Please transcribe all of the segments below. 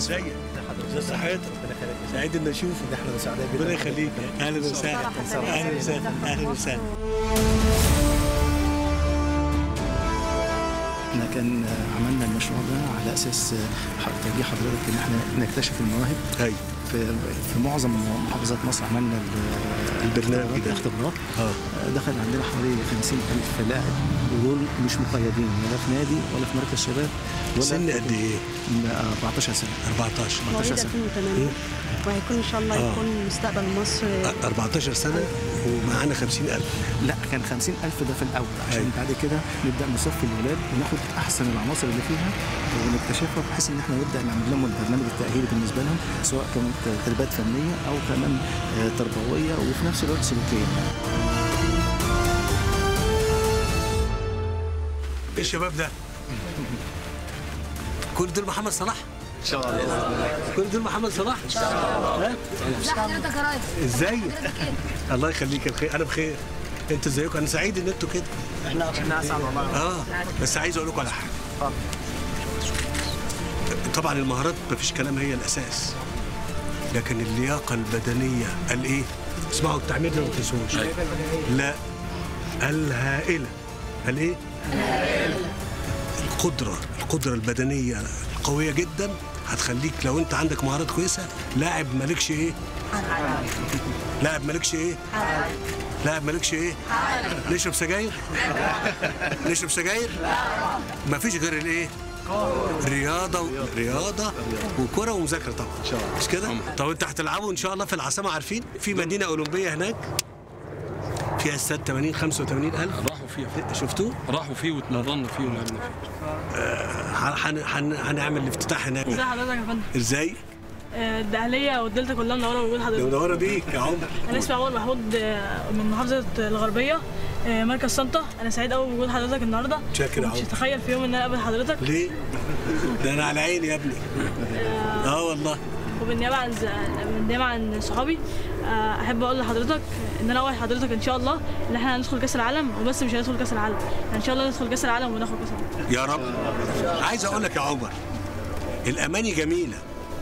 ازيك ازي صحتك سعيد اني اشوفك احنا سعداء جدا ربنا يخليك اهلا وسهلا اهلا وسهلا اهلا وسهلا احنا كان عملنا المشروع ده على اساس توجيه حضرتك ان احنا نكتشف المواهب ايوه في في معظم محافظات مصر عملنا ال- البرنامج ده. الاختبارات اه دخل عندنا حوالي 50000 لاعب ودول مش مقيدين ولا في نادي ولا في مركز شباب ولا سن قد ايه؟ من 14 سنه 14 مواليد 14 سنه 2008 وهيكون ان شاء الله آه. يكون مستقبل مصر 14 سنه ومعانا 50000 لا كان 50000 ده في الاول عشان أيوة. بعد كده نبدا نصفي الولاد وناخد احسن العناصر اللي فيها ونكتشفها بحيث ان احنا نبدا نعمل لهم البرنامج التاهيلي بالنسبه لهم سواء كانت تدريبات فنيه او كمان آه، تربويه وفي نفس الوقت سلوكيه ايه الشباب ده؟ كل دول محمد صلاح؟ ان شاء الله كل دول محمد صلاح؟ ان شاء الله ازي حضرتك يا ريس ازيك؟ الله يخليك الخير انا بخير انتوا ازيكم انا سعيد ان انتوا كده احنا احنا اسعد والله اه بس عايز اقول لكم على حاجه طبعا المهارات مفيش كلام هي الاساس لكن اللياقه البدنيه الايه اسمعوا التعمير ده ما تنسوش لا الهائله الايه القدره القدره البدنيه القويه جدا هتخليك لو انت عندك مهارات كويسه لاعب مالكش ايه لاعب مالكش ايه لاعب مالكش ايه نشرب سجاير نشرب سجاير مفيش غير الايه رياضه و... رياضه وكره ومذاكره طبعا ان شاء الله مش كده طب انتوا هتلعبوا ان شاء الله في العاصمه عارفين في مدينه اولمبيه هناك فيها استاد 80 85 الف راحوا فيه شفتوه راحوا فيه واتمرنا فيه ولعبنا فيه هن... هن... هنعمل الافتتاح هناك ازي حضرتك يا فندم ازاي آه، الدقهليه والدلتا كلها منوره بوجود ده حضرتك منوره بيك يا عمر انا اسمي عمر محمود آه، من محافظه الغربيه آه، مركز سانتا انا سعيد قوي بوجود حضرتك النهارده شاكر يا مش عمر اتخيل في يوم ان انا اقابل حضرتك ليه ده انا على عيني يا ابني اه والله وبالنيابه عن ز- بالنيابه عن صحابي آه، احب اقول لحضرتك ان انا اوعد حضرتك ان شاء الله ان احنا هندخل كاس العالم وبس مش هندخل كاس العالم يعني ان شاء الله ندخل كاس العالم وناخد كاس العالم يا رب عايز اقول لك يا عمر الاماني جميله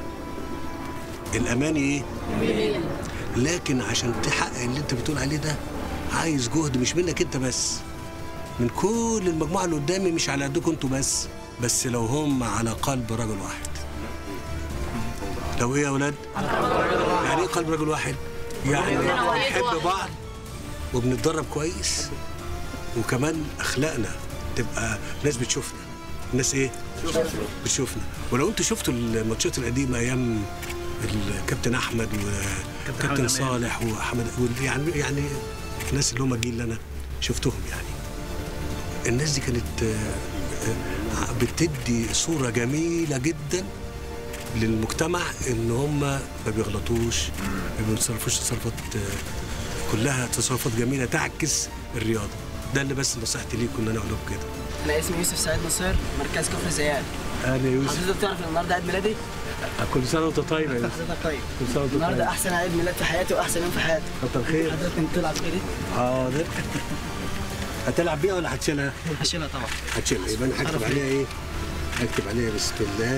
الاماني ايه لكن عشان تحقق اللي انت بتقول عليه ده عايز جهد مش منك انت بس من كل المجموعه اللي قدامي مش على قدكم انتوا بس بس لو هم على قلب رجل واحد لو ايه يا اولاد يعني ايه قلب رجل واحد يعني بنحب بعض وبنتدرب كويس وكمان اخلاقنا تبقى ناس بتشوفنا الناس ايه بتشوفنا ولو انتوا شفتوا الماتشات القديمه ايام الكابتن احمد وكابتن صالح واحمد وال- يعني يعني الناس اللي هم الجيل اللي انا شفتهم يعني الناس دي كانت آه، آه، بتدي صوره جميله جدا للمجتمع ان هم ما بيغلطوش ما بيتصرفوش تصرفات آه، كلها تصرفات جميله تعكس الرياضه ده اللي بس نصيحتي ليكم ان انا اقول لكم كده انا اسمي يوسف سعيد نصير مركز كفر زيان اهلا يا يوسف حضرتك تعرف ان النهارده عيد ميلادي كل سنه وانت طيب يا يوسف حضرتك طيب كل سنه وانت النهارده طيب احسن عيد ميلاد في حياتي واحسن يوم في حياتي كتر خير حضرتك انت تلعب كده حاضر هتلعب بيها ولا هتشيلها؟ هشيلها طبعا هتشيلها يبقى انا هكتب عليها ايه؟ هكتب عليها بسم الله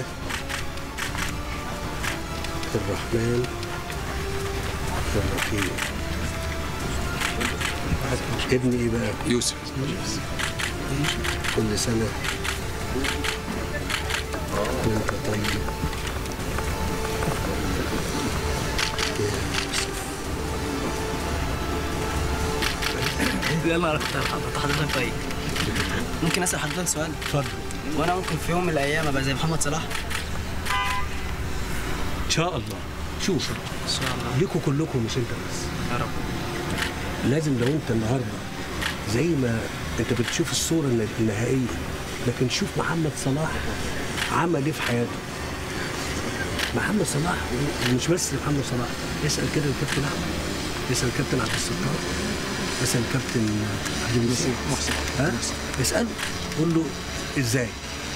الرحمن الرحيم ابني ايه بقى؟ يوسف كل سنة وانت طيب يا يوسف. يلا انا كنت حضرتك طيب ممكن اسال حضرتك سؤال اتفضل وانا ممكن في يوم من الايام ابقى زي محمد صلاح ان شاء الله شوف ان شاء الله ليكوا كلكم مش انت بس يا رب لازم لو انت النهارده زي ما انت بتشوف الصوره الن- النهائيه لكن شوف محمد صلاح عمل ايه في حياته محمد صلاح مش بس محمد صلاح اسال كده الكابتن احمد اسال الكابتن عبد الستار اسال الكابتن عبد المسيح محسن ها اساله قول له ازاي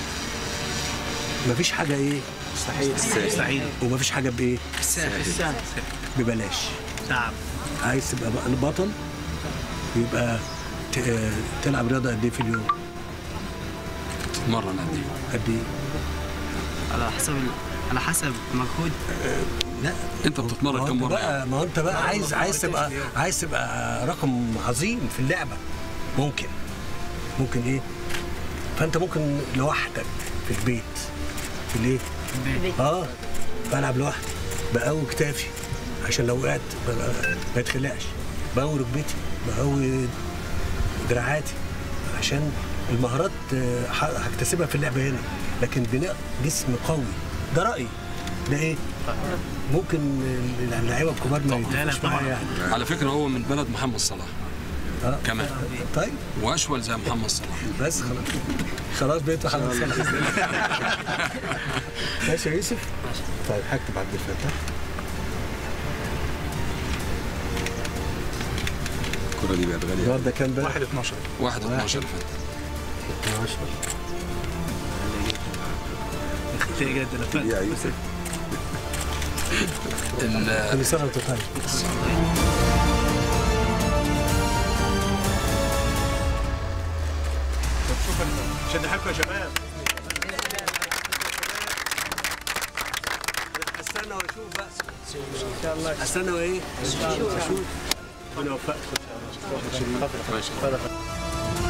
مفيش حاجه ايه مستحيل مستحيل ومفيش حاجه بايه السهل ببلاش تعب عايز تبقى بقى بطل يبقى ت- آه، تلعب رياضه قد ايه في اليوم؟ تتمرن قد ايه قد ايه؟ على حسب على حسب مجهود لا انت ما بتتمرن هو كم انت مره بقى ما هو انت بقى عايز عايز تبقى عايز تبقى رقم عظيم في اللعبه ممكن ممكن ايه فانت ممكن لوحدك في البيت في الايه اه بلعب لوحدي بقوي كتافي عشان لو وقعت ببقى ما يتخلعش بقوي ركبتي بقوي دراعاتي عشان المهارات آه، ه- هكتسبها في اللعبه هنا لكن بناء جسم قوي ده رايي ده ايه ممكن اللعيبه الكبار ما يتفقوش معايا يعني على فكره هو من بلد محمد صلاح آه. كمان طيب واشول زي محمد صلاح بس خلاص خلاص بقيت محمد صلاح ماشي يا يوسف طيب هكتب عبد الفتاح الكره دي بقت غاليه النهارده كام بقى؟ 1 12 واحد 12 فات 12 جد لفات يا يوسف ال- كل سنه وانت طيب شد حيلكم يا شباب استنى واشوف بقى ان شاء الله استنى وايه؟ اشوف ربنا يوفقك ماشي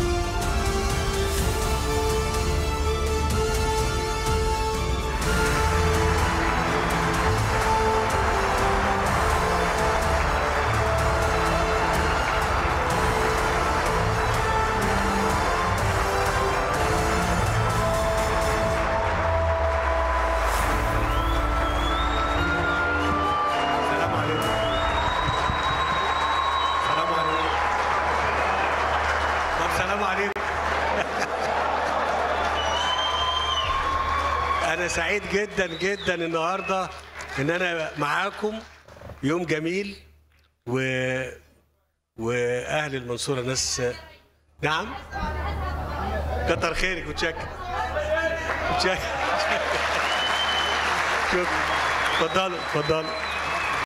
سلام عليكم سلام عليكم طب سلام عليكم انا سعيد جدا جدا النهارده ان انا معاكم يوم جميل و واهل المنصوره ناس نعم كتر خيرك متشكر متشكر شكرا اتفضلوا اتفضلوا